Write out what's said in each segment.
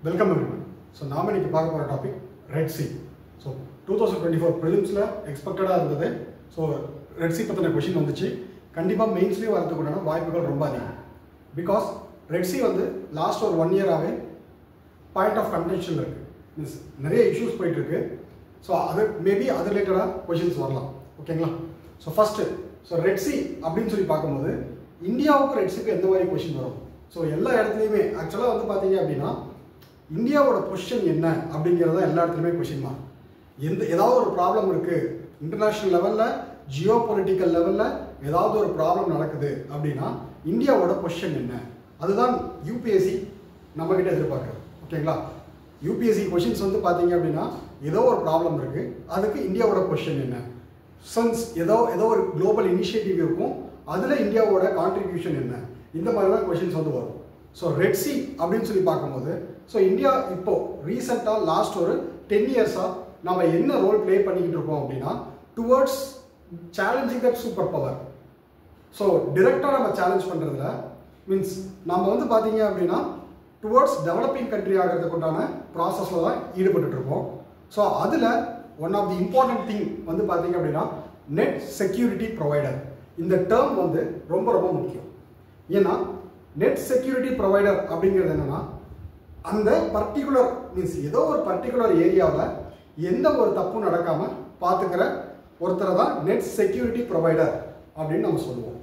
Welcome everyone so நாம இன்னைக்கு பார்க்க போகிற topic Red Sea so two thousand twenty four ப்ரிலிம்ஸில் எக்ஸ்பெக்டடாக இருந்தது ஸோ ரெட் சி பற்றின கொஷின் வந்துச்சு கண்டிப்பாக மெயின்ஸ்லேயும் வரதுக்குண்டான வாய்ப்புகள் ரொம்ப அதிகம் பிகாஸ் ரெட் சி வந்து லாஸ்ட் ஒரு ஒன் இயராகவே பாயிண்ட் ஆஃப் கன்டென்ஷன் இருக்குது மீன்ஸ் நிறைய இஷ்யூஸ் போயிட்டுருக்கு ஸோ அது மேபி அது ரிலேட்டடாக கொஷின்ஸ் வரலாம் ஓகேங்களா so first so red C அப்படின்னு சொல்லி பார்க்கும்போது இந்தியாவுக்கும் ரெட் சிக்கு எந்த மாதிரி கொஷின் வரும் ஸோ எல்லா இடத்துலையுமே ஆக்சுவலாக வந்து பார்த்தீங்க அப்படின்னா இந்தியாவோட பொசிஷன் என்ன அப்படிங்கிறது தான் எல்லா இடத்துலையுமே கொஷின் தான் எந்த ஏதாவது ஒரு ப்ராப்ளம் இருக்குது இன்டர்நேஷ்னல் லெவலில் ஜியோ பொலிட்டிக்கல் லெவலில் ஏதாவது ஒரு ப்ராப்ளம் நடக்குது அப்படின்னா இந்தியாவோட பொசிஷன் என்ன அதுதான் யூபிஎஸ்சி நம்மக்கிட்ட எதிர்பார்க்குறது ஓகேங்களா யூபிஎஸ்சி கொஷின்ஸ் வந்து பார்த்தீங்க அப்படின்னா ஏதோ ஒரு ப்ராப்ளம் இருக்குது அதுக்கு இந்தியாவோட பொசிஷன் என்ன சன்ஸ் ஏதோ ஏதோ ஒரு குளோபல் இனிஷியேட்டிவ் இருக்கும் அதில் இந்தியாவோட கான்ட்ரிபியூஷன் என்ன இந்த மாதிரி தான் கொஷின்ஸ் வந்து வரும் ஸோ ரெட் சி அப்படின்னு சொல்லி பார்க்கும்போது ஸோ இந்தியா இப்போ ரீசெண்டாக லாஸ்ட் ஒரு டென் இயர்ஸாக நம்ம என்ன ரோல் ப்ளே பண்ணிக்கிட்டு இருக்கோம் அப்படின்னா towards challenging that super power so டிரெக்டாக நம்ம சேலஞ்ச் பண்ணுறதுல மீன்ஸ் நம்ம வந்து பார்த்தீங்க அப்படின்னா டுவர்ட்ஸ் டெவலப்பிங் கண்ட்ரி ஆகிறதுக்கு உண்டான ப்ராசஸில் தான் ஈடுபட்டு இருக்கோம் ஸோ அதில் one of the important thing வந்து பார்த்தீங்க அப்படின்னா நெட் செக்யூரிட்டி ப்ரொவைடர் இந்த டேர்ம் வந்து ரொம்ப ரொம்ப முக்கியம் ஏன்னா நெட் செக்யூரிட்டி ப்ரொவைடர் அப்படிங்கிறது என்னன்னா அந்த பர்டிகுலர் மீன்ஸ் ஏதோ ஒரு பர்டிகுலர் ஏரியாவில் எந்த ஒரு தப்பும் நடக்காமல் பார்த்துக்கிற ஒருத்தரை தான் நெட் செக்யூரிட்டி ப்ரொவைடர் அப்படின்னு நம்ம சொல்லுவோம்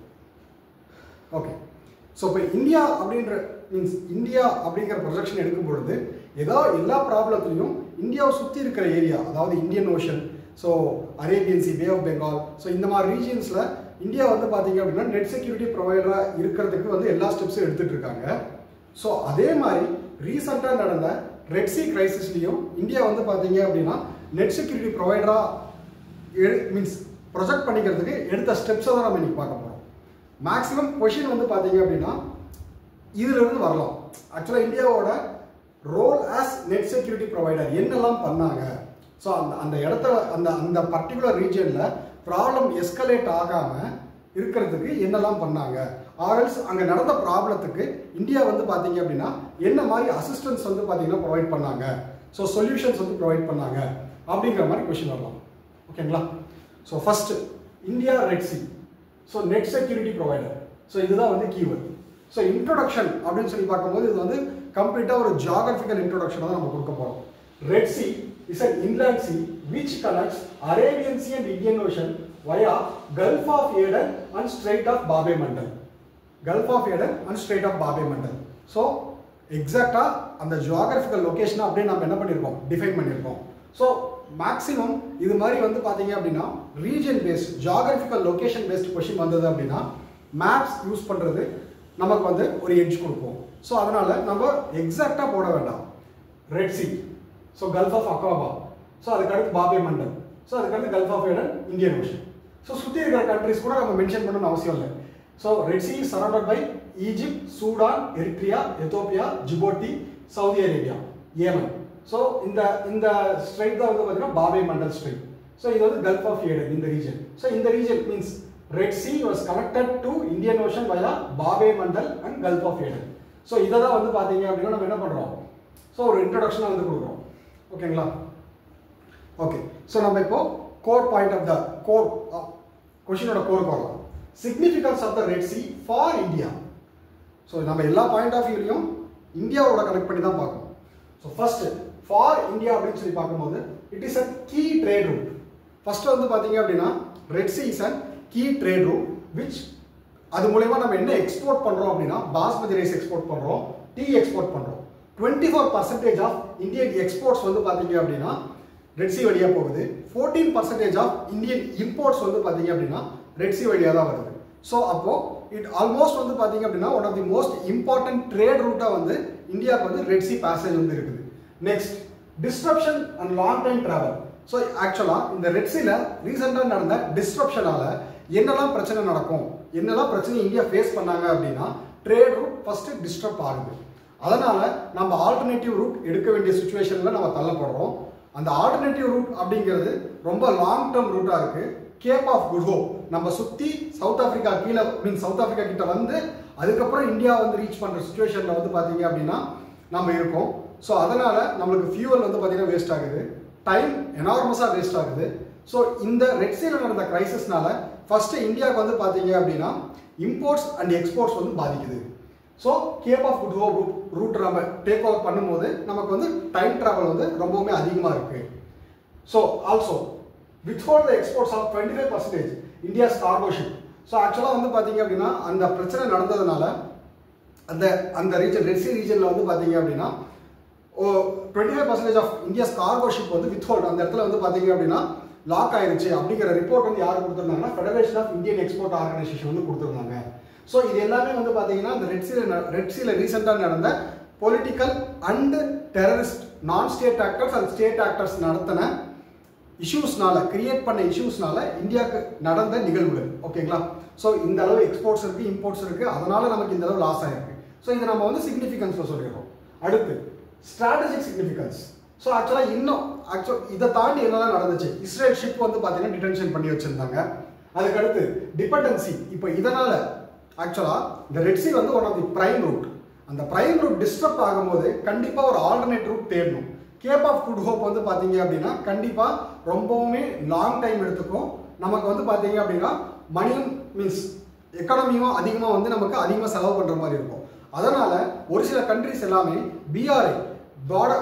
ஓகே ஸோ இப்போ இந்தியா அப்படின்ற மீன்ஸ் இந்தியா அப்படிங்கிற ப்ரொஜெக்ஷன் எடுக்கும் பொழுது ஏதோ எல்லா ப்ராப்ளத்துலையும் இந்தியாவை சுற்றி இருக்கிற ஏரியா அதாவது Indian Ocean so Arabian Sea Bay of Bengal so இந்த மாதிரி ரீஜியன்ஸில் இந்தியா வந்து பார்த்தீங்க அப்படின்னா நெட் செக்யூரிட்டி ப்ரொவைடராக இருக்கிறதுக்கு வந்து எல்லா ஸ்டெப்ஸும் எடுத்துகிட்டு இருக்காங்க ஸோ அதே மாதிரி ரீசெண்டாக நடந்த ரெட் சி கிரைசிஸ்லையும் இந்தியா வந்து பார்த்தீங்க அப்படின்னா நெட் செக்யூரிட்டி ப்ரொவைடராக மீன்ஸ் ப்ரொஜெக்ட் பண்ணிக்கிறதுக்கு எடுத்த ஸ்டெப்ஸை தான் நம்ம இன்னைக்கு பார்க்க போகிறோம் மேக்ஸிமம் கொஷின் வந்து பார்த்தீங்க அப்படின்னா இதிலிருந்து வரலாம் ஆக்சுவலாக இந்தியாவோட role as net security provider என்னெல்லாம் பண்ணாங்க ஸோ அந்த அந்த இடத்துல அந்த அந்த பர்டிகுலர் ரீஜனில் ப்ராப்ளம் எஸ்கலேட் ஆகாமல் இருக்கிறதுக்கு என்னெல்லாம் பண்ணாங்க ஆர்எல்ஸ் அங்கே நடந்த ப்ராப்ளத்துக்கு இந்தியா வந்து பார்த்தீங்க அப்படின்னா என்ன மாதிரி அசிஸ்டன்ஸ் வந்து பார்த்தீங்கன்னா ப்ரொவைட் பண்ணாங்க ஸோ சொல்யூஷன்ஸ் வந்து ப்ரொவைட் பண்ணாங்க அப்படிங்கிற மாதிரி கொஷின் வரலாம் ஓகேங்களா so first India Red Sea so net security provider so இதுதான் வந்து கீவேர்ட் ஸோ இன்ட்ரோடக்ஷன் அப்படின்னு சொல்லி பார்க்கும்போது இது வந்து கம்ப்ளீட்டாக ஒரு ஜாகிரபிக்கல் இன்ட்ரோடக்ஷன் தான் நம்ம கொடுக்க போகிறோம் Red C is an inland sea which connects Arabian Sea and Indian Ocean via Gulf of Aden and strait of Bab el Mandeb Gulf of Aden and strait of Bab el Mandeb so எக்ஸாக்டாக அந்த geographical லொக்கேஷனை அப்படியே நம்ம என்ன பண்ணியிருக்கோம் define பண்ணியிருக்கோம் so maximum இது மாதிரி வந்து பார்த்தீங்க அப்படின்னா region based geographical location based question வந்தது அப்படின்னா மேப்ஸ் யூஸ் பண்ணுறது நமக்கு வந்து ஒரு எட்ஜ் கொடுப்போம் ஸோ அதனால நம்ம எக்ஸாக்டாக போட வேண்டாம் Red Sea so Gulf of Aqaba so அதுக்கடுத்து பாபே மண்டல் ஸோ அதுக்கடுத்து Gulf of Aden Indian Ocean so சுற்றி இருக்கிற கண்ட்ரிஸ் கூட நம்ம மென்ஷன் பண்ணணும்னு அவசியம் இல்லை so red C is surrounded by Egypt Sudan Eritrea Ethiopia Djibouti Saudi Arabia Yemen so இந்த இந்த ஸ்ட்ரைட் தான் வந்து பார்த்தீங்கன்னா பாபே மண்டல் ஸ்ட்ரைட் ஸோ இது வந்து கல்ஃப் ஆஃப் ஏடன் இந்த ரீஜன் ஸோ இந்த region means Red Sea was connected to Indian Ocean via Bab el Mandeb and gulf of Aden so இதை தான் வந்து பார்த்தீங்க அப்படின்னா நம்ம என்ன பண்ணுறோம் ஸோ ஒரு இன்ட்ரடக்ஷனாக வந்து கொடுக்குறோம் ஓகேங்களா ஓகே ஸோ நம்ம இப்போ core point of the core கொஷினோட கோர் வரலாம் significance of the red sea for India so நம்ம எல்லா பாயிண்ட் ஆஃப் வியூலையும் இந்தியாவோட கனெக்ட் பண்ணி தான் பார்க்கணும் ஸோ ஃபர்ஸ்ட் ஃபார் இந்தியா அப்படின்னு சொல்லி பார்க்கும்போது it is a key trade route first வந்து பார்த்தீங்க அப்படின்னா red C is a key trade route which அது மூலயமா நம்ம என்ன எக்ஸ்போர்ட் பண்ணுறோம் அப்படின்னா பாஸ்மதி ரைஸ் எக்ஸ்போர்ட் பண்ணுறோம் டீ எக்ஸ்போர்ட் பண்ணுறோம் twenty four percentage of Indian exports வந்து பார்த்தீங்க அப்படின்னா ரெட் சி வழியாக போகுது fourteen percentage of Indian imports வந்து பார்த்தீங்க அப்படின்னா ரெட் சி வழியாக தான் வருது ஸோ அப்போது இட் ஆல்மோஸ்ட் வந்து பார்த்தீங்க அப்படின்னா one of the most important trade ரூட்டாக வந்து இந்தியாவுக்கு வந்து ரெட் சி பேசேஜ் வந்து இருக்குது next disruption and long time travel so ஆக்சுவலாக இந்த ரெட் சியில் ரீசெண்டாக நடந்த டிஸ்ட்ரப்ஷனால என்னெல்லாம் பிரச்சனை நடக்கும் என்னெல்லாம் பிரச்சனை இந்தியா ஃபேஸ் பண்ணாங்க அப்படின்னா ட்ரேட் ரூட் ஃபர்ஸ்ட் டிஸ்டர்ப் ஆகுது அதனால நம்ம ஆல்டர்னேட்டிவ் ரூட் எடுக்க வேண்டிய சுச்சுவேஷனில் நம்ம தள்ளப்படுறோம் அந்த ஆல்டர்னேட்டிவ் ரூட் அப்படிங்கிறது ரொம்ப லாங் டேர்ம் ரூட்டாக இருக்கு கேப் ஆஃப் குட் ஹோப் நம்ம சுற்றி சவுத் ஆஃப்ரிக்கா கீழே மீன் சவுத் ஆஃப்ரிக்கா கிட்ட வந்து அதுக்கப்புறம் இந்தியா வந்து ரீச் பண்ணுற சுச்சுவேஷனில் வந்து பார்த்தீங்க அப்படின்னா நம்ம இருக்கோம் ஸோ அதனால நம்மளுக்கு ஃபியூவல் வந்து பார்த்தீங்கன்னா வேஸ்ட் ஆகுது டைம் எனார்மஸாக வேஸ்ட் ஆகுது ஸோ இந்த ரெட்ஸியில் நடந்த கிரைசிஸ்னால ஃபர்ஸ்ட் இந்தியாவுக்கு வந்து பார்த்தீங்க அப்படின்னா இம்போர்ட்ஸ் அண்ட் எக்ஸ்போர்ட்ஸ் வந்து பாதிக்குது so cape of good hope route route நம்ம டேக் ஓவர் பண்ணும்போது நமக்கு வந்து டைம் ட்ராவல் வந்து ரொம்பவுமே அதிகமாக இருக்குது so also withhold the exports of twenty five percentage India's cargo ship so ஆக்சுவலாக வந்து பார்த்தீங்க அப்படின்னா அந்த பிரச்சனை நடந்ததுனால அந்த அந்த ரீஜன் ரெட்சி ரீஜனில் வந்து பார்த்தீங்க அப்படின்னா oh twenty five percentage of India's cargo ship வந்து வித்ஹோல்ட் அந்த இடத்துல வந்து பார்த்தீங்க அப்படின்னா லாக் ஆயிருச்சு அப்படிங்கிற ரிப்போர்ட் வந்து யார் கொடுத்துருந்தாங்கன்னா federation of Indian export organisation வந்து கொடுத்துருந்தாங்க ஸோ இது எல்லாமே வந்து பார்த்தீங்கன்னா இந்த ரெட்சியில் ரெட்சியில் ரீசெண்டாக நடந்த political and terrorist non state actors and state actors நடத்தின இஷ்யூஸ்னால கிரியேட் பண்ண இஷ்யூஸ்னால இந்தியாவுக்கு நடந்த நிகழ்வுகள் ஓகேங்களா ஸோ இந்த அளவு எக்ஸ்போர்ட்ஸ் இருக்கு இம்போர்ட்ஸ் இருக்கு அதனால நமக்கு இந்த அளவு லாஸ் ஆயிருக்கு ஸோ இதை நம்ம வந்து சிக்னிஃபிகன்ஸ்ல சொல்லிடுறோம் அடுத்து ஸ்ட்ராட்டஜிக் சிக்னிஃபிகன்ஸ் ஸோ ஆக்சுவலாக இன்னும் ஆக்சுவல் இதை தாண்டி என்னெல்லாம் நடந்துச்சு இஸ்ரேல் ஷிப் வந்து பார்த்தீங்கன்னா டிடென்ஷன் பண்ணி வச்சிருந்தாங்க அதுக்கடுத்து டிபெண்டன்சி இப்போ இதனால ஆக்சுவலாக இந்த ரெட்சி வந்து one of the prime route அந்த பிரைம் ரூட் டிஸ்டர்ப் ஆகும்போது கண்டிப்பாக ஒரு ஆல்டர்னேட் ரூட் தேடணும் கேப் ஆஃப் குட் ஹோப் வந்து பார்த்தீங்க அப்படின்னா கண்டிப்பாக ரொம்பவுமே லாங் டைம் எடுத்துக்கும் நமக்கு வந்து பார்த்தீங்க அப்படின்னா மணியும் மீன்ஸ் எக்கானமியும் அதிகமாக வந்து நமக்கு அதிகமாக செலவு பண்ணுற மாதிரி இருக்கும் அதனால ஒரு சில கண்ட்ரிஸ் எல்லாமே பிஆர்ஐ பார்டர்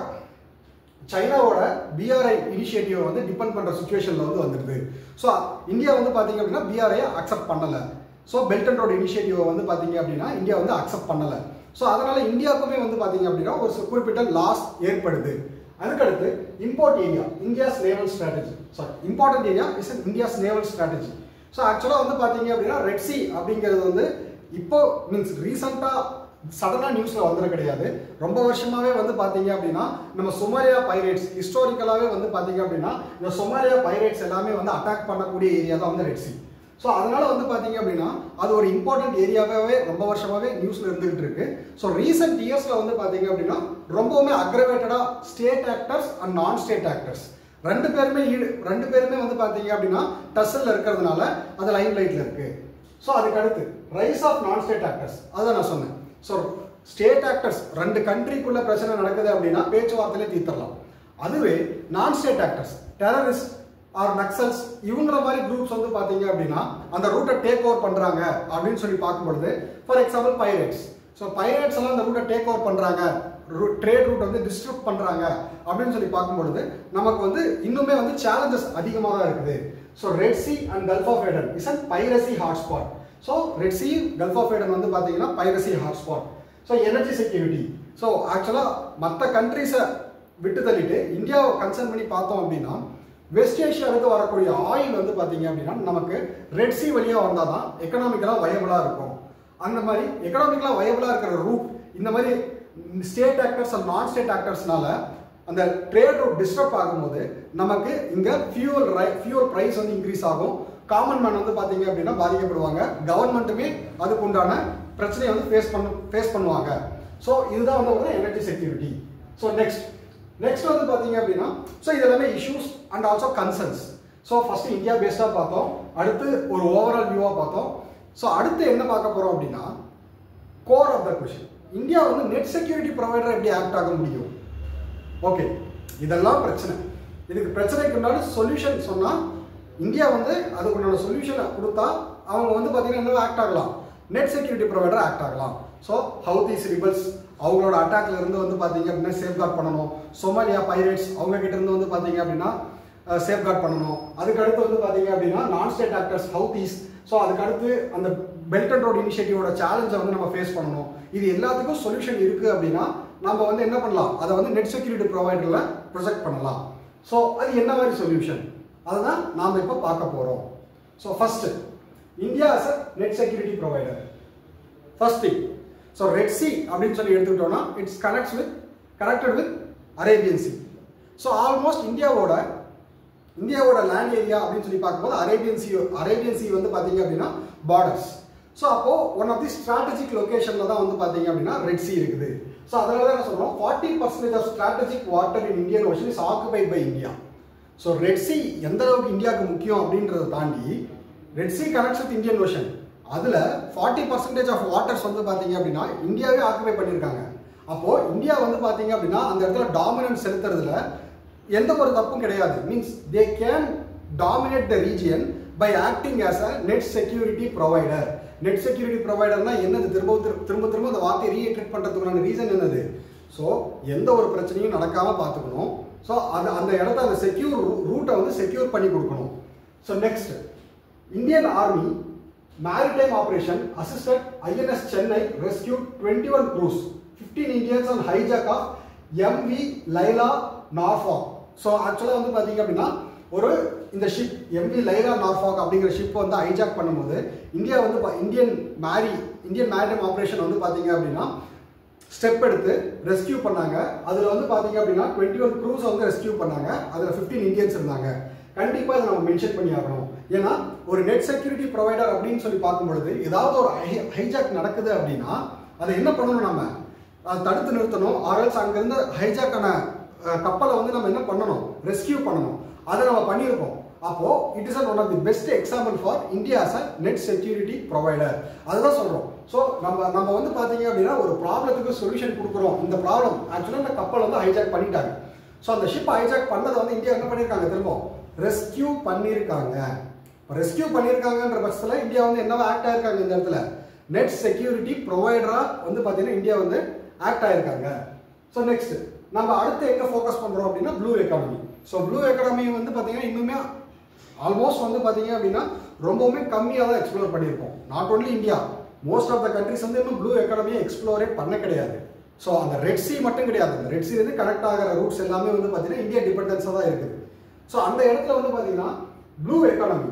சைனாவோட பிஆர்ஐ இனிஷியேட்டிவை வந்து டிபெண்ட் பண்ணுற சுச்சுவேஷனில் வந்து வந்துடுது ஸோ இந்தியா வந்து பார்த்தீங்க அப்படின்னா பிஆர்ஐ அக்செப்ட் பண்ணலை ஸோ பெல்ட் அண்ட் ரோட் இனிஷியேட்டிவை வந்து பார்த்தீங்க அப்படின்னா இந்தியா வந்து அக்செப்ட் பண்ணலை ஸோ அதனால இந்தியாவுக்குமே வந்து பார்த்தீங்க அப்படின்னா ஒரு சு- குறிப்பிட்ட லாஸ் ஏற்படுது அதுக்கடுத்து import area India's naval strategy sorry important area is India's naval strategy so ஆக்சுவலாக வந்து பார்த்தீங்க அப்படின்னா ரெட் சி அப்படிங்கிறது வந்து இப்போ மீன்ஸ் ரீசெண்டாக சடனாக நியூஸில் வந்துட கிடையாது ரொம்ப வருஷமாவே வந்து பார்த்தீங்க அப்படின்னா நம்ம சொமாலியா பைரேட்ஸ் ஹிஸ்டாரிக்கலாகவே வந்து பார்த்தீங்க அப்படின்னா இந்த சொமாலியா பைரேட்ஸ் எல்லாமே வந்து அட்டாக் பண்ணக்கூடிய ஏரியா தான் வந்து ரெட் சி ஸோ அதனால வந்து பார்த்தீங்க அப்படின்னா அது ஒரு இம்பார்ட்டன்ட் ஏரியாவே ரொம்ப வருஷமாவே நியூஸ்ல இருந்துகிட்டு இருக்கு ஸோ ரீசெண்ட் இயர்ஸ்ல வந்து பார்த்தீங்க அப்படின்னா ரொம்பவுமே அக்ரவேட்டடா state actors and non state actors ரெண்டு பேருமே ஈடு ரெண்டு பேருமே வந்து பார்த்தீங்க அப்படின்னா டஸ்ஸில் இருக்கிறதுனால அது லைம் லைட்ல இருக்கு ஸோ அதுக்கு அடுத்து rise of non state actors அதான் நான் சொன்னேன் ஸோ ஸ்டேட் ஆக்டர்ஸ் ரெண்டு கண்ட்ரிக்குள்ள பிரச்சனை நடக்குது அப்படின்னா பேச்சுவார்த்தையிலே தீர்த்தரலாம் அதுவே non state actors terrorist or Naxals இவங்கள மாதிரி குரூப்ஸ் வந்து பார்த்தீங்க அப்படின்னா அந்த ரூட்டை டேக் ஓவர் பண்ணுறாங்க அப்படின்னு சொல்லி பார்க்கும்பொழுது for example pirates so pirates எல்லாம் அந்த ரூட்டை டேக் ஓவர் பண்ணுறாங்க ட்ரேட் ரூட் வந்து டிஸ்டர்ப் பண்ணுறாங்க அப்படின்னு சொல்லி பார்க்கும்பொழுது நமக்கு வந்து இன்னுமே வந்து சேலஞ்சஸ் அதிகமாக தான் இருக்குது so red sea and gulf of Aden is and piracy hotspot so red sea gulf of Aden வந்து பார்த்தீங்கன்னா piracy hotspot so energy security so ஆக்சுவலாக மற்ற கண்ட்ரிஸை விட்டு தள்ளிட்டு இந்தியாவை கன்சர்ன் பண்ணி பார்த்தோம் அப்படின்னா வெஸ்ட் ஏஷியாவிலிருந்து வரக்கூடிய ஆயில் வந்து பார்த்தீங்க அப்படின்னா நமக்கு ரெட் சி வழியாக வந்தால் தான் எக்கனாமிக்கலாக வயபிளாக இருக்கும் அந்த மாதிரி எக்கனாமிக்கலாக வயபிளாக இருக்கிற ரூட் இந்த மாதிரி state actors and non state ஆக்டர்ஸ்னால அந்த ட்ரேட் ரூட் டிஸ்டர்ப் ஆகும்போது நமக்கு இங்கே ஃபியூவல் ரை ஃபியூவல் ப்ரைஸ் வந்து இன்க்ரீஸ் ஆகும் காமன் மேன் வந்து பார்த்தீங்க அப்படின்னா பாதிக்கப்படுவாங்க கவர்மெண்ட்டுமே அதுக்கு உண்டான பிரச்சனையை வந்து ஃபேஸ் பண்ண ஃபேஸ் பண்ணுவாங்க ஸோ இதுதான் வந்து ஒரு energy security so next next வந்து பார்த்தீங்க அப்படின்னா ஸோ இது எல்லாமே issues and also concerns so first India பேஸ்டாக பார்த்தோம் அடுத்து ஒரு ஓவரால் வியூவாக பார்த்தோம் ஸோ அடுத்து என்ன பார்க்க போகிறோம் அப்படின்னா core of the question India வந்து நெட் செக்யூரிட்டி ப்ரொவைடர் எப்படி ஆக்ட் ஆக முடியும் ஓகே இதெல்லாம் பிரச்சனை இதுக்கு பிரச்சனைக்கு உண்டான சொல்யூஷன் சொன்னால் இந்தியா வந்து அதுக்கு உண்டான சொல்யூஷனை கொடுத்தா அவங்க வந்து பார்த்தீங்கன்னா என்ன ஆக்ட் ஆகலாம் நெட் செக்யூரிட்டி ப்ரொவைடர் ஆக்ட் ஆகலாம் ஸோ ஹவுதிஸ் ரிபல்ஸ் அவங்களோட அட்டாக்ல இருந்து வந்து பார்த்தீங்க அப்படின்னா சேஃப்கார்ட் பண்ணணும் சொமாலியா பைரேட்ஸ் அவங்க கிட்ட இருந்து வந்து பார்த்தீங்க அப்படின்னா சேஃப்கார்ட் பண்ணணும் அதுக்கு அடுத்து வந்து பார்த்தீங்க அப்படின்னா நான் ஸ்டேட் ஆக்டர்ஸ் ஹவுதிஸ் ஸோ அதுக்கு அடுத்து அந்த பெல்ட் அண்ட் ரோட் இனிஷியேட்டிவோட சேலஞ்சை வந்து நம்ம ஃபேஸ் பண்ணணும் இது எல்லாத்துக்கும் சொல்யூஷன் இருக்கு அப்படின்னா நம்ம வந்து என்ன பண்ணலாம் அதை வந்து நெட் செக்யூரிட்டி ப்ரொவைடரில் ப்ரொஜெக்ட் பண்ணலாம் ஸோ அது என்ன மாதிரி சொல்யூஷன் அதை தான் நாம் இப்போ பார்க்க போகிறோம் so first India as a net security provider first thing so red C அப்படின்னு சொல்லி எடுத்துக்கிட்டோம்னா it's connects with connected with Arabian sea so almost இந்தியாவோட இந்தியாவோட லேண்ட் ஏரியா அப்படின்னு சொல்லி பார்க்கும்போது அரேபியன் சி அரேபியன் சி வந்து பார்த்தீங்க அப்படின்னா பார்டர்ஸ் ஸோ அப்போ ஒன் ஆஃப் தி ஸ்ட்ராட்டஜிக் லொகேஷனில் தான் வந்து பார்த்தீங்க அப்படின்னா ரெட் சி இருக்குது ஸோ அதனால தான் என்ன சொல்றோம் forty percentage of strategic water in Indian ocean is occupied by India so red sea எந்த அளவுக்கு இந்தியாவுக்கு முக்கியம் அப்படின்றத தாண்டி red sea connects with Indian ocean அதில் ஃபார்ட்டி பர்சன்டேஜ் ஆஃப் வாட்டர்ஸ் வந்து பார்த்தீங்க அப்படின்னா இந்தியாவே ஆக்குபை பண்ணியிருக்காங்க அப்போ இந்தியா வந்து பாத்தீங்க அப்படின்னா அந்த இடத்துல டாமினன்ஸ் செலுத்துறதுல எந்த ஒரு தப்பும் கிடையாது means they can dominate the region by acting as a net security provider net security ப்ரொவைடர்னா என்னது திரும்ப திரு- திரும்ப திரும்ப அந்த வார்த்தையை ரீஎட்ரேட் பண்ணுறதுக்கான ரீசன் என்னது ஸோ எந்த ஒரு பிரச்சனையும் நடக்காம பார்த்துக்கணும் ஸோ அது அந்த இடத்த அந்த செக்யூர் ரூட்டை வந்து செக்யூர் பண்ணி கொடுக்கணும் so next Indian army maritime operation assisted INS Chennai rescued 21 crews, 15 Indians on hijack of MV Laila Norfolk. So ஆக்சுவலாக வந்து பார்த்தீங்க அப்படின்னா ஒரு இந்த ஷிப் எம்வி லைலா நார்ஃபாக் அப்படிங்கிற ஷிப் வந்து ஹைஜாக் பண்ணும்போது இந்தியா வந்து பா- இந்தியன் மேரி இந்தியன் மேரிடைம் ஆப்ரேஷன் வந்து பார்த்தீங்க அப்படின்னா ஸ்டெப் எடுத்து ரெஸ்கியூ பண்ணாங்க அதில் வந்து பார்த்தீங்க அப்படின்னா டுவெண்ட்டி ஒன் க்ரூஸ் வந்து ரெஸ்கியூ பண்ணாங்க அதில் ஃபிஃப்டீன் இந்தியன்ஸ் இருந்தாங்க கண்டிப்பாக இதை நம்ம மென்ஷன் பண்ணி ஆகணும் ஏன்னா ஒரு நெட் செக்யூரிட்டி ப்ரொவைடர் அப்படின்னு சொல்லி பார்க்கும்பொழுது ஏதாவது ஒரு ஹைஜாக் நடக்குது அப்படின்னா அதை என்ன பண்ணணும் நம்ம அதை தடுத்து நிறுத்தணும் ஆர்எல்ஸ் அங்கேருந்து ஹைஜாக்கான கப்பலை வந்து நம்ம என்ன பண்ணணும் ரெஸ்கியூ பண்ணணும் அதை நம்ம பண்ணியிருக்கோம் அப்போ it is one of the best example for India as a net security provider அதுதான் சொல்றோம் ஸோ நம்ம நம்ம வந்து பார்த்தீங்க அப்படின்னா ஒரு ப்ராப்ளத்துக்கு சொல்யூஷன் கொடுக்குறோம் இந்த ப்ராப்ளம் ஆக்சுவலாக இந்த கப்பல் வந்து ஹைஜாக் பண்ணிட்டாங்க ஸோ அந்த ஷிப் ஹைஜாக் பண்ணதை வந்து இந்தியா என்ன பண்ணியிருக்காங்க திரும்ப ரெஸ்கியூ பண்ணியிருக்காங்க ரெஸ்கியூ பண்ணியிருக்காங்கன்ற பட்சத்தில் இந்தியா வந்து என்னவா ஆக்ட் ஆயிருக்காங்க இந்த இடத்துல நெட் செக்யூரிட்டி ப்ரொவைடரா வந்து பார்த்தீங்கன்னா இந்தியா வந்து ஆக்ட் ஆயிருக்காங்க ஸோ நெக்ஸ்ட் நம்ம அடுத்து எங்க ஃபோக்கஸ் பண்றோம் அப்படின்னா blue economy so blue economy வந்து பார்த்தீங்கன்னா இன்னுமே ஆல்மோஸ்ட் வந்து பார்த்தீங்க அப்படின்னா ரொம்பவுமே கம்மியாக தான் எக்ஸ்ப்ளோர் பண்ணியிருக்கோம் not only India most of the countries வந்து இன்னும் ப்ளூ எக்கானமியை எக்ஸ்ப்ளோரே பண்ண கிடையாது ஸோ அந்த ரெட் சி மட்டும் கிடையாது அந்த ரெட் சி வந்து கனெக்ட் ஆகிற ரூட்ஸ் எல்லாமே வந்து பார்த்தீங்கன்னா இந்தியா டிபெண்டன்ஸாக தான் இருக்குது ஸோ அந்த இடத்துல வந்து பார்த்தீங்கன்னா ப்ளூ எக்கானமி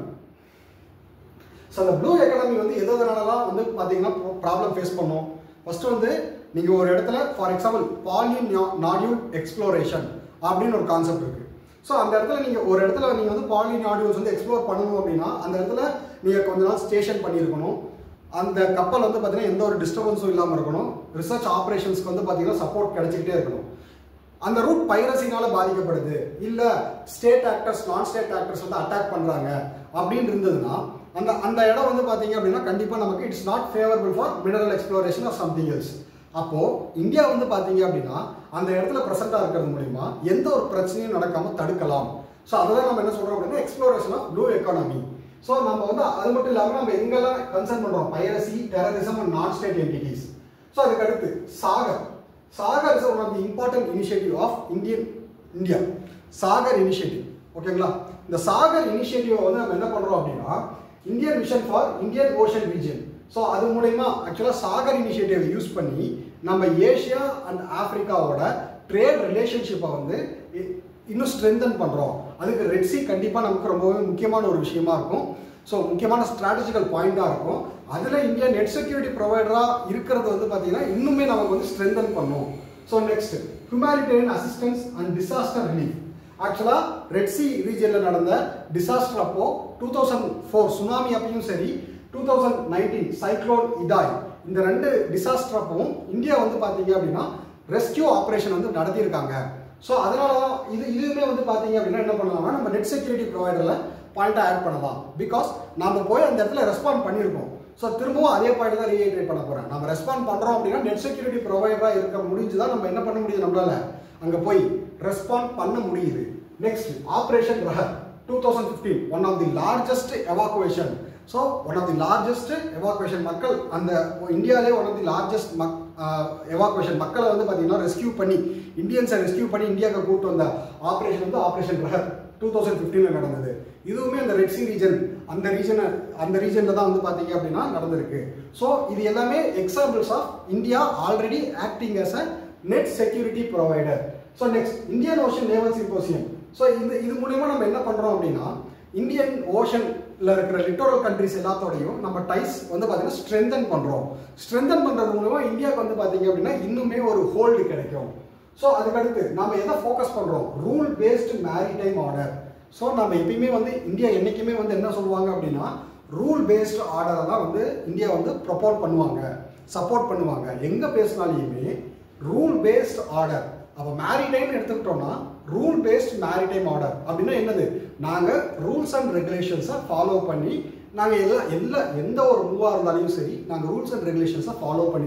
ஸோ அந்த ப்ளூ எக்கானமி வந்து எது எதனாலலாம் வந்து பார்த்தீங்கன்னா ப்ராப்ளம் ஃபேஸ் பண்ணோம் ஃபர்ஸ்ட் வந்து நீங்கள் ஒரு இடத்துல for example poly nodule exploration அப்படின்னு ஒரு கான்செப்ட் இருக்கு ஸோ அந்த இடத்துல நீங்கள் ஒரு இடத்துல நீங்கள் வந்து பாலி நாடியூல்ஸ் வந்து எக்ஸ்ப்ளோர் பண்ணணும் அப்படின்னா அந்த இடத்துல நீங்கள் கொஞ்ச நாள் ஸ்டேஷன் பண்ணியிருக்கணும் அந்த கப்பல் வந்து பார்த்தீங்கன்னா எந்த ஒரு டிஸ்டர்பன்ஸும் இல்லாமல் இருக்கணும் ரிசர்ச் ஆப்ரேஷன்ஸ்க்கு வந்து பார்த்தீங்கன்னா சப்போர்ட் கிடைச்சிக்கிட்டே இருக்கணும் அந்த ரூட் பைரசினால பாதிக்கப்படுது இல்ல state actors non state actors வந்து அட்டாக் பண்றாங்க அப்படின்னு இருந்ததுன்னா அந்த அந்த இடம் வந்து பாத்தீங்க அப்படின்னா கண்டிப்பா நமக்கு it's not favourable for mineral exploration or something else அப்போ இந்தியா வந்து பாத்தீங்க அப்படின்னா அந்த இடத்துல பிரசண்டா இருக்கிறது மூலியமா எந்த ஒரு பிரச்சனையும் நடக்காம தடுக்கலாம் ஸோ அதெல்லாம் நம்ம என்ன சொல்றோம் அப்படின்னா exploration of blue economy so நம்ம வந்து அது மட்டும் இல்லாமல் நம்ம எங்கெல்லாம் கன்சர்ன் பண்றோம் piracy terrorism and non state entities so அதுக்கு அடுத்து SAGAR SAGAR is one of the important initiative of Indian India SAGAR initiative ஓகேங்களா இந்த சாகர் இனிஷியேட்டிவ் வந்து நம்ம என்ன பண்றோம் அப்படின்னா Indian vision for Indian ocean region so அது மூலயமா ஆக்சுவலாக சாகர் இனிஷியேட்டிவ் யூஸ் பண்ணி நம்ம ஏஷியா அண்ட் ஆப்பிரிக்காவோட ட்ரேட் ரிலேஷன்ஷிப்பை வந்து இ- இன்னும் ஸ்ட்ரென்தன் பண்ணுறோம் அதுக்கு ரெட் சி கண்டிப்பாக நமக்கு ரொம்பவே முக்கியமான ஒரு விஷயமா இருக்கும் ஸோ முக்கியமான ஸ்ட்ராட்டஜிக்கல் பாயிண்டாக இருக்கும் அதில் இந்தியா நெட் செக்யூரிட்டி ப்ரொவைடராக இருக்கிறது வந்து பார்த்தீங்கன்னா இன்னுமே நமக்கு வந்து ஸ்ட்ரென்தன் பண்ணும் so next humanitarian assistance and disaster relief ஆக்சுவலாக ரெட் சி ரீஜனில் நடந்த டிசாஸ்டர் அப்போ டூ தௌசண்ட் ஃபோர் சுனாமி அப்பயும் சரி two thousand nineteen cyclone Idai இந்த ரெண்டு டிசாஸ்டர் அப்பவும் இந்தியா வந்து பார்த்தீங்க அப்படின்னா ரெஸ்கியூ ஆப்ரேஷன் வந்து நடத்தியிருக்காங்க ஸோ அதனால தான் இது இதுவுமே வந்து பார்த்தீங்க அப்படின்னா என்ன பண்ணலாம்னா நம்ம நெட் செக்யூரிட்டி ப்ரொவைடரில் பாயிண்ட்டாக ஆட் பண்ணலாம் பிகாஸ் நம்ம போய் அந்த இடத்துல ரெஸ்பாண்ட் பண்ணியிருக்கோம் ஸோ திரும்பவும் அதே பாயிண்ட் தான் ரீஎன்ட்ரேட் பண்ண போகிறேன் நம்ம ரெஸ்பாண்ட் பண்ணுறோம் அப்படின்னா நெட் செக்யூரிட்டி ப்ரொவைடராக இருக்க முடிஞ்சுதான் நம்ம என்ன பண்ண முடியுது நம்மளால அங்கே போய் ரெஸ்பாண்ட் பண்ண முடியுது next operation Rahat two thousand fifteen one of the largest evacuation so one of the largest evacuation மக்கள் அந்த இந்தியாவிலே ஒன் ஆஃப் தி லார்ஜஸ்ட் மக் எவாக்குவேஷன் மக்களை வந்து பார்த்தீங்கன்னா ரெஸ்கியூ பண்ணி இந்தியன்ஸை ரெஸ்கியூ பண்ணி இந்தியாவுக்கு கூட்டு வந்த ஆப்ரேஷன் வந்து ஆப்ரேஷன் ரஹர் டூ தௌசண்ட் ஃபிஃப்டீனில் நடந்தது இதுவுமே அந்த ரெட் சி ரீஜன் அந்த ரீஜனை அந்த ரீஜனில் தான் வந்து பார்த்தீங்க அப்படின்னா நடந்திருக்கு ஸோ இது எல்லாமே examples of India already acting as a net security provider so next Indian ocean naval symposium so இந்த இது மூலியமா நம்ம என்ன பண்ணுறோம் அப்படின்னா இந்தியன் ஓஷன்ல இருக்கிற லிட்டோரல் கண்ட்ரிஸ் எல்லாத்தோடையும் நம்ம டைஸ் வந்து பார்த்தீங்கன்னா ஸ்ட்ரென்தன் பண்ணுறோம் ஸ்ட்ரென்தன் பண்ணுறது மூலமா இந்தியாவுக்கு வந்து பார்த்தீங்க அப்படின்னா இன்னுமே ஒரு ஹோல்டு கிடைக்கும் ஸோ அதுக்கடுத்து நம்ம எதை ஃபோக்கஸ் பண்ணுறோம் rule based maritime order so நம்ம எப்பயுமே வந்து இந்தியா என்றைக்குமே வந்து என்ன சொல்லுவாங்க அப்படின்னா ரூல் பேஸ்டு ஆர்டரை தான் வந்து இந்தியா வந்து ப்ரொபோட் பண்ணுவாங்க சப்போர்ட் பண்ணுவாங்க எங்கே பேசினாலையுமே ரூல் பேஸ்ட் ஆர்டர் அப்போ மேரிடைம் எடுத்துக்கிட்டோம்னா ரூல் பேஸ்ட் மேரிடைம் ஆர்டர் அப்படின்னா என்னது நாங்கள் ரூல்ஸ் அண்ட் ரெகுலேஷன்ஸை ஃபாலோ பண்ணி நாங்கள் எல்லா எல்லா எந்த ஒரு மூவாக இருந்தாலும் சரி நாங்கள் ரூல்ஸ் அண்ட் ரெகுலேஷன்ஸை ஃபாலோ பண்ணி தான்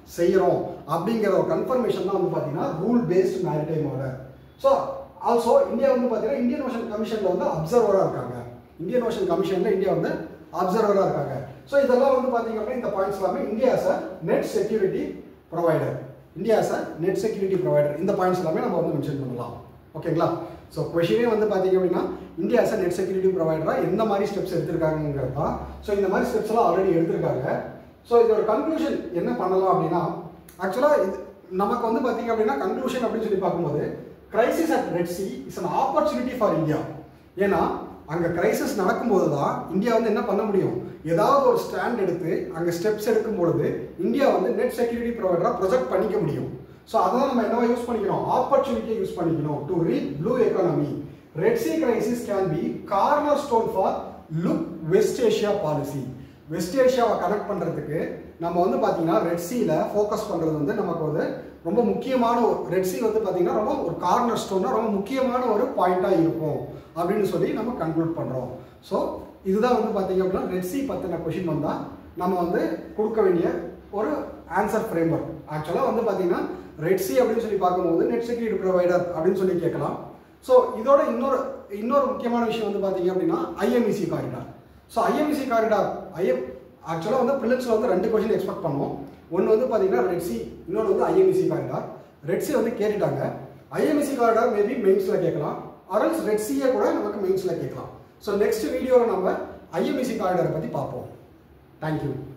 செய்கிறோம் அப்படிங்கிற ஒரு கன்ஃபர்மேஷன் தான் வந்து பார்த்தீங்கன்னா rule based maritime order so also India வந்து பார்த்தீங்கன்னா இந்தியன் ஓஷன் கமிஷனில் வந்து அப்சர்வராக இருக்காங்க இந்தியன் ஓஷன் கமிஷனில் இந்தியா வந்து அப்சர்வராக இருக்காங்க ஸோ இதெல்லாம் வந்து பார்த்தீங்க அப்படின்னா இந்த பாயிண்ட்ஸ் எல்லாமே India as a net security provider India as a net security provider இந்த பாயிண்ட்ஸ் எல்லாமே நம்ம வந்து மென்ஷன் பண்ணலாம் ஓகேங்களா ஸோ கொஷினே வந்து பார்த்தீங்க அப்படின்னா India as a net security ப்ரொவைடராக எந்த மாதிரி ஸ்டெப்ஸ் எடுத்திருக்காங்கிறது தான் ஸோ இந்த மாதிரி ஸ்டெப்ஸ் எல்லாம் ஆல்ரெடி எடுத்திருக்காங்க ஸோ இதோட கன்க்ளூஷன் என்ன பண்ணலாம் அப்படின்னா ஆக்சுவலாக இது நமக்கு வந்து பார்த்தீங்க அப்படின்னா கன்க்ளூஷன் அப்படின்னு சொல்லி பார்க்கும்போது crisis at red C is an opportunity for India ஏன்னா அங்கே கிரைசிஸ் நடக்கும்போது தான் இந்தியா வந்து என்ன பண்ண முடியும் ஏதாவது ஒரு ஸ்டாண்ட் எடுத்து அங்கே ஸ்டெப்ஸ் எடுக்கும் பொழுது இந்தியா வந்து நெட் செக்யூரிட்டி ப்ரொவைடராக ப்ரொஜெக்ட் பண்ணிக்க முடியும் ஸோ அதான் நம்ம என்னவா யூஸ் பண்ணிக்கணும் ஆப்பர்ச்சுனிட்டியை யூஸ் பண்ணிக்கணும் to read blue economy red sea crisis can be corner stone for look west Asia policy west ஏஷியாவை கனெக்ட் பண்ணுறதுக்கு நம்ம வந்து பார்த்தீங்கன்னா ரெட் சீல ஃபோக்கஸ் பண்ணுறது வந்து நமக்கு வந்து ரொம்ப முக்கியமான ஒரு ரெட் சி வந்து பார்த்தீங்கன்னா ரொம்ப ஒரு கார்னர் ஸ்டோனாக ரொம்ப முக்கியமான ஒரு பாயிண்ட்டாக இருக்கும் அப்படின்னு சொல்லி நம்ம கன்க்ளூட் பண்ணுறோம் ஸோ இதுதான் வந்து பார்த்தீங்க அப்படின்னா ரெட் சி பற்றின கொஷின் வந்தால் நம்ம வந்து கொடுக்க வேண்டிய ஒரு ஆன்சர் ஃப்ரேம் ஒர்க் ஆக்சுவலாக வந்து பார்த்தீங்கன்னா ரெட் சி அப்படின்னு சொல்லி பார்க்கும்போது நெட் செக்யூரிட்டி ப்ரொவைடர் அப்படின்னு சொல்லி கேட்கலாம் ஸோ இதோட இன்னொரு இன்னொரு முக்கியமான விஷயம் வந்து பார்த்தீங்க அப்படின்னா IMEC corridor so IMEC corridor I M ஆக்சுவலாக வந்து ப்ரிலிம்ஸில் வந்து ரெண்டு கொஷின் எக்ஸ்பெக்ட் பண்ணுவோம் ஒன்று வந்து பார்த்தீங்கன்னா ரெட்சி இன்னொன்று வந்து ஐஎம்இசி காரிடார் ரெட்சி வந்து கேட்டுட்டாங்க ஐஎம்இசி காரிடார் மேபி மெயின்ஸில் கேட்கலாம் அரல்ஸ் ரெட்சியை கூட நமக்கு மெயின்ஸில் கேட்கலாம் ஸோ நெக்ஸ்ட் வீடியோவில் நம்ம ஐஎம்இசி காரிடாரை பற்றி பார்ப்போம் தேங்க்யூ